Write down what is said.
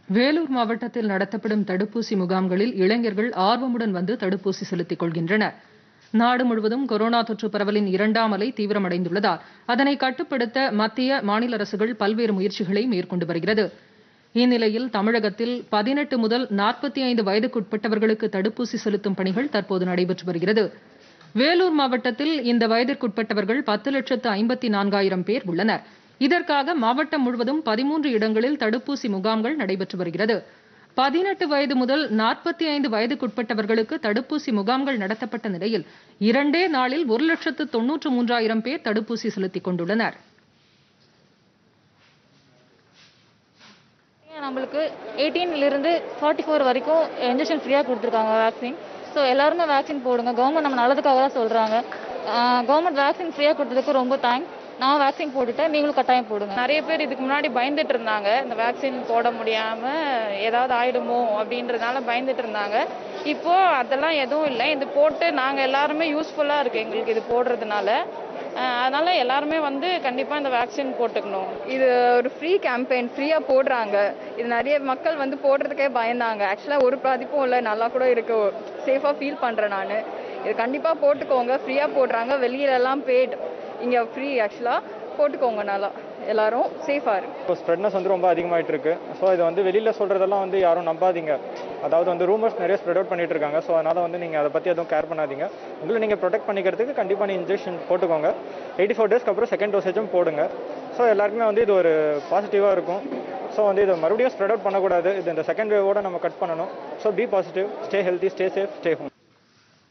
வேலூர் மாவட்டத்தில் நடத்தப்படும் தடுப்பூசி முகாம்களில் இளைஞர்கள் ஆர்வமுடன் வந்து தடுப்பூசி செலுத்திக் கொள்கின்றனர் நாடு முழுவதும் கொரோனா தொற்று பரவலின் இரண்டாம் அலை தீவிரமடைந்துள்ளதால் அதனை கட்டுப்படுத்த மத்திய மாநில அரசுகள் பல்வேறு முயற்சிகளை மேற்கொண்டு வருகிறது இந்நிலையில் தமிழகத்தில் பதினெட்டு முதல் நாற்பத்தி ஐந்து வயதுக்குட்பட்டவர்களுக்கு தடுப்பூசி செலுத்தும் பணிகள் தற்போது நடைபெற்று வருகிறது வேலூர் மாவட்டத்தில் இந்த வயதிற்குட்பட்டவர்கள் பத்து லட்சத்து ஐம்பத்தி நான்காயிரம் பேர் உள்ளனர் இதற்காக மாவட்டம் முழுவதும் பதிமூன்று இடங்களில் தடுப்பூசி முகாம்கள் நடைபெற்று வருகிறது பதினெட்டு வயது முதல் நாற்பத்தி ஐந்து வயதுக்குட்பட்டவர்களுக்கு தடுப்பூசி முகாம்கள் நடத்தப்பட்ட நிலையில் இரண்டே நாளில் ஒரு லட்சத்து தொன்னூற்று மூன்றாயிரம் பேர் தடுப்பூசி செலுத்திக் கொண்டுள்ளனர் நம்மளுக்கு 18 ல இருந்து ஃபார்ட்டி ஃபோர் வரைக்கும் இன்ஜெக்ஷன் ஃப்ரீயாக கொடுத்துருக்காங்க வேக்சின் ஸோ எல்லாருமே வேக்சின் போடுங்க கவர்மெண்ட் நம்ம நல்லதுக்காக தான் சொல்கிறாங்க கவர்மெண்ட் வேக்சின் ஃப்ரீயாக கொடுத்ததுக்கு ரொம்ப தேங்க்ஸ் நான் வேக்சின் போட்டுட்டேன் நீங்களும் கட்டாயம் போடுங்க நிறைய பேர் இதுக்கு முன்னாடி பயந்துட்டு இருந்தாங்க இந்த வேக்சின் போட முடியாம ஏதாவது ஆயிடுமோ அப்படின்றதுனால பயந்துட்டு இருந்தாங்க இப்போ அதெல்லாம் எதுவும் இல்லை இது போட்டு நாங்க எல்லாருமே யூஸ்ஃபுல்லா இருக்கு எங்களுக்கு இது போடுறதுனால அஹ் அதனால எல்லாருமே வந்து கண்டிப்பா இந்த வேக்சின் போட்டுக்கணும் இது ஒரு ஃப்ரீ கேம்பெயின் ஃப்ரீயாக போடுறாங்க இது நிறைய மக்கள் வந்து போடுறதுக்கே பயந்தாங்க ஆக்சுவலாக ஒரு பாதிப்பும் இல்லை நல்லா கூட இருக்கு சேஃபாக ஃபீல் பண்ணுறேன் நான் இது கண்டிப்பாக போட்டுக்கோங்க ஃப்ரீயாக போடுறாங்க வெளியிலலாம் பெய்ட் இங்கே ஃப்ரீ ஆக்சுவலாக போட்டுக்கோங்க நல்லா எல்லாரும் சேஃபாக இருக்கு இப்போ ஸ்ப்ரெட்னஸ் வந்து ரொம்ப அதிகமாயிட்டு இருக்கு ஸோ இதை வந்து வெளியில் சொல்கிறதெல்லாம் வந்து யாரும் நம்பாதீங்க அதாவது வந்து ரூமர்ஸ் நிறைய ஸ்ப்ரெட் அவுட் பண்ணிட்டு இருக்காங்க ஸோ அதனால் வந்து நீங்கள் அதை பற்றி எதுவும் கேர் பண்ணாதீங்க உங்களை நீங்கள் ப்ரொடெக்ட் பண்ணிக்கிறதுக்கு கண்டிப்பாக நீ இன்ஜெக்ஷன் போட்டுக்கோங்க எயிட்டி ஃபோர் டேஸ்க்கு அப்புறம் செகண்ட் டோசேஜும் போடுங்க ஸோ எல்லாருக்குமே வந்து இது ஒரு பாசிட்டிவாக இருக்கும் ஸோ வந்து இதை மறுபடியும் ஸ்ப்ரெட் அவுட் பண்ணக்கூடாது இது இந்த செகண்ட் வேவோட நம்ம கட் பண்ணணும் so be positive stay healthy stay safe stay home